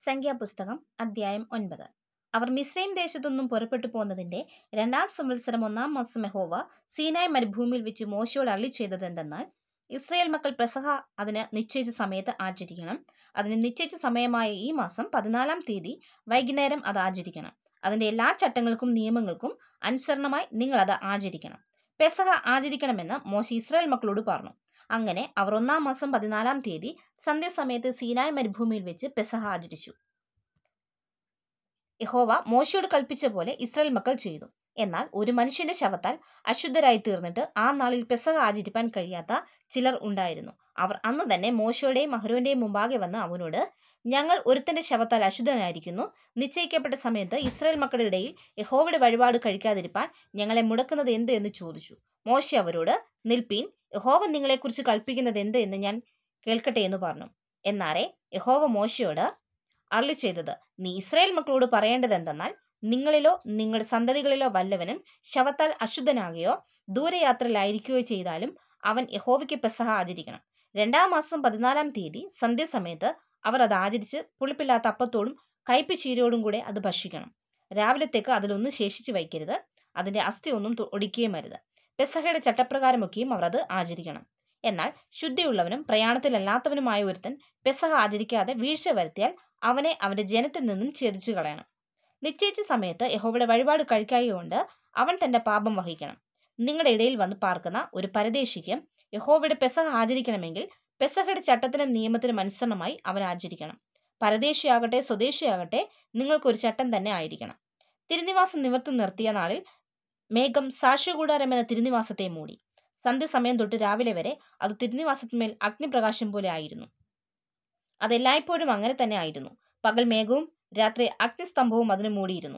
സംഖ്യാപുസ്തകം അദ്ധ്യായം ഒൻപത് അവർ മിസ്രൈം ദേശത്തുനിന്നും പുറപ്പെട്ടു പോന്നതിന്റെ രണ്ടാം സംവത്സരം ഒന്നാം മാസം യഹോവ സീനായ് മരുഭൂമിയിൽ വെച്ച് മോശയോട് അള്ളി ചെയ്തതെന്തെന്നാൽ ഇസ്രയേൽ മക്കൾ പെസഹ അതിന് നിശ്ചയിച്ച സമയത്ത് ആചരിക്കണം അതിന് നിശ്ചയിച്ച സമയമായ ഈ മാസം പതിനാലാം തീയതി വൈകുന്നേരം അത് ആചരിക്കണം അതിന്റെ എല്ലാ ചട്ടങ്ങൾക്കും നിയമങ്ങൾക്കും അനുസരണമായി നിങ്ങൾ അത് ആചരിക്കണം പെസഹ ആചരിക്കണമെന്ന് മോശ ഇസ്രായേൽ മക്കളോട് പറഞ്ഞു അങ്ങനെ അവർ ഒന്നാം മാസം പതിനാലാം തീയതി സന്ധ്യാസമയത്ത് സീനായ് മരുഭൂമിയിൽ വെച്ച് പെസഹ ആചരിച്ചു യഹോവ മോശയോട് കൽപ്പിച്ച പോലെ ഇസ്രായേൽ മക്കൾ ചെയ്തു എന്നാൽ ഒരു മനുഷ്യന്റെ ശവത്താൽ അശുദ്ധരായി തീർന്നിട്ട് ആ നാളിൽ പെസഹ ആചരിപ്പാൻ കഴിയാത്ത ചിലർ ഉണ്ടായിരുന്നു അവർ അന്ന് തന്നെ മോശയുടെയും അഹ്റോന്റെയും മുമ്പാകെ വന്ന് അവനോട് ഞങ്ങൾ ഒരുത്തന്റെ ശവത്താൽ അശുദ്ധനായിരിക്കുന്നു നിശ്ചയിക്കപ്പെട്ട സമയത്ത് ഇസ്രായേൽ മക്കളുടെ ഇടയിൽ യഹോവയുടെ വഴിപാട് കഴിക്കാതിരിപ്പാൻ ഞങ്ങളെ മുടക്കുന്നത് എന്ത് എന്ന് ചോദിച്ചു മോശ അവരോട് നിൽപ്പീൻ യഹോവ നിങ്ങളെക്കുറിച്ച് കൽപ്പിക്കുന്നത് എന്ത് എന്ന് ഞാൻ കേൾക്കട്ടെ എന്ന് പറഞ്ഞു എന്നാറെ യഹോവ മോശയോട് അരുളി ചെയ്തത് നീ ഇസ്രായേൽ മക്കളോട് പറയേണ്ടത് എന്തെന്നാൽ നിങ്ങളിലോ നിങ്ങളുടെ സന്തതികളിലോ വല്ലവനും ശവത്താൽ അശുദ്ധനാകുകയോ ദൂരയാത്രയിലായിരിക്കുകയോ ചെയ്താലും അവൻ യഹോവയ്ക്ക് പെസഹ ആചരിക്കണം രണ്ടാം മാസം പതിനാലാം തീയതി സന്ധ്യാസമയത്ത് അവർ അത് ആചരിച്ച് പുളിപ്പില്ലാത്ത അപ്പത്തോടും കയ്പ് ചീരയോടും കൂടെ അത് ഭക്ഷിക്കണം രാവിലത്തേക്ക് അതിലൊന്നും ശേഷിച്ച് വയ്ക്കരുത് അതിന്റെ അസ്ഥി ഒന്നും ഒടിക്കുകയും അരുത് പെസഹയുടെ ചട്ടപ്രകാരമൊക്കെയും അവർ അത് ആചരിക്കണം എന്നാൽ ശുദ്ധിയുള്ളവനും പ്രയാണത്തിലല്ലാത്തവനുമായ ഒരുത്തൻ പെസഹ ആചരിക്കാതെ വീഴ്ച വരുത്തിയാൽ അവനെ അവന്റെ ജനത്തിൽ നിന്നും ഛേദിച്ചു കളയണം നിശ്ചയിച്ച സമയത്ത് യഹോവയുടെ വഴിപാട് കഴിക്കായകൊണ്ട് അവൻ തന്റെ പാപം വഹിക്കണം നിങ്ങളുടെ ഇടയിൽ വന്ന് പാർക്കുന്ന ഒരു പരദേശിക്ക് യഹോവയുടെ പെസഹ ആചരിക്കണമെങ്കിൽ പെസഹയുടെ ചട്ടത്തിനും നിയമത്തിനും അനുസരണമായി അവൻ ആചരിക്കണം പരദേശിയാകട്ടെ സ്വദേശിയാകട്ടെ നിങ്ങൾക്കൊരു ചട്ടം തന്നെ ആയിരിക്കണം തിരുനിവാസം നിവർത്തി നിർത്തിയ നാളിൽ മേഘം സാക്ഷ്യകൂടാരം എന്ന തിരുനിവാസത്തെ മൂടി സന്ധ്യസമയം തൊട്ട് രാവിലെ വരെ അത് തിരുനിവാസത്തിന്മേൽ അഗ്നിപ്രകാശം പോലെ ആയിരുന്നു അതെല്ലായ്പ്പോഴും അങ്ങനെ തന്നെ ആയിരുന്നു പകൽ മേഘവും രാത്രി അഗ്നിസ്തംഭവും അതിന് മൂടിയിരുന്നു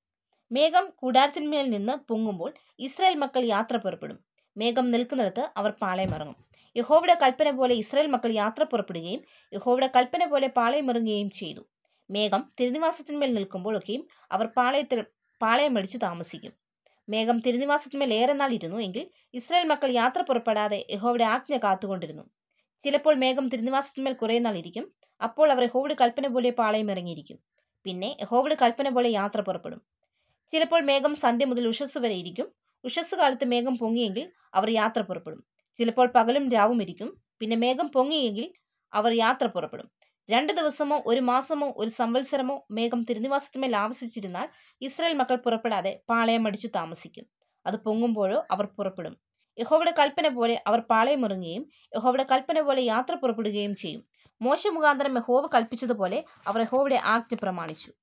മേഘം കൂടാരത്തിന്മേൽ നിന്ന് പൊങ്ങുമ്പോൾ ഇസ്രായേൽ മക്കൾ യാത്ര പുറപ്പെടും മേഘം നിൽക്കുന്നിടത്ത് അവർ പാളയമിറങ്ങും യഹോവയുടെ കൽപ്പന പോലെ ഇസ്രായേൽ മക്കൾ യാത്ര പുറപ്പെടുകയും യഹോവയുടെ കൽപ്പന പോലെ പാളയമിറങ്ങുകയും ചെയ്തു മേഘം തിരുനിവാസത്തിന്മേൽ നിൽക്കുമ്പോഴൊക്കെയും അവർ പാളയത്തിൽ പാളയമടിച്ചു താമസിക്കും മേഘം തിരുനിവാസത്തിന്മേൽ ഏറെ നാൾ ഇരുന്നു എങ്കിൽ ഇസ്രായേൽ മക്കൾ യാത്ര പുറപ്പെടാതെ യഹോവയുടെ ആജ്ഞ കാത്തുകൊണ്ടിരുന്നു ചിലപ്പോൾ മേഘം തിരുനിവാസത്തിന്മേൽ കുറേ നാൾ ഇരിക്കും അപ്പോൾ അവർ യഹോവയുടെ കൽപ്പന പോലെ പാളയം ഇറങ്ങിയിരിക്കും പിന്നെ യഹോവയുടെ കൽപ്പന പോലെ യാത്ര പുറപ്പെടും ചിലപ്പോൾ മേഘം സന്ധ്യ മുതൽ ഉഷസ് വരെ ഇരിക്കും ഉഷസ് കാലത്ത് മേഘം പൊങ്ങിയെങ്കിൽ അവർ യാത്ര പുറപ്പെടും ചിലപ്പോൾ പകലും രാവും ഇരിക്കും പിന്നെ മേഘം പൊങ്ങിയെങ്കിൽ അവർ യാത്ര പുറപ്പെടും രണ്ട് ദിവസമോ ഒരു മാസമോ ഒരു സംവത്സരമോ മേഘം തിരുനിവാസത്തിന്മേൽ ആവസിച്ചിരുന്നാൽ ഇസ്രായേൽ മക്കൾ പുറപ്പെടാതെ പാളയം അടിച്ചു താമസിക്കും അത് പൊങ്ങുമ്പോഴോ അവർ പുറപ്പെടും യഹോവയുടെ കൽപ്പന പോലെ അവർ പാളയമിറങ്ങുകയും യഹോവയുടെ കൽപ്പന പോലെ യാത്ര പുറപ്പെടുകയും ചെയ്യും മോശ മുഖാന്തരം യഹോവ കൽപ്പിച്ചതുപോലെ അവർ യഹോവയുടെ ആജ്ഞ പ്രമാണിച്ചു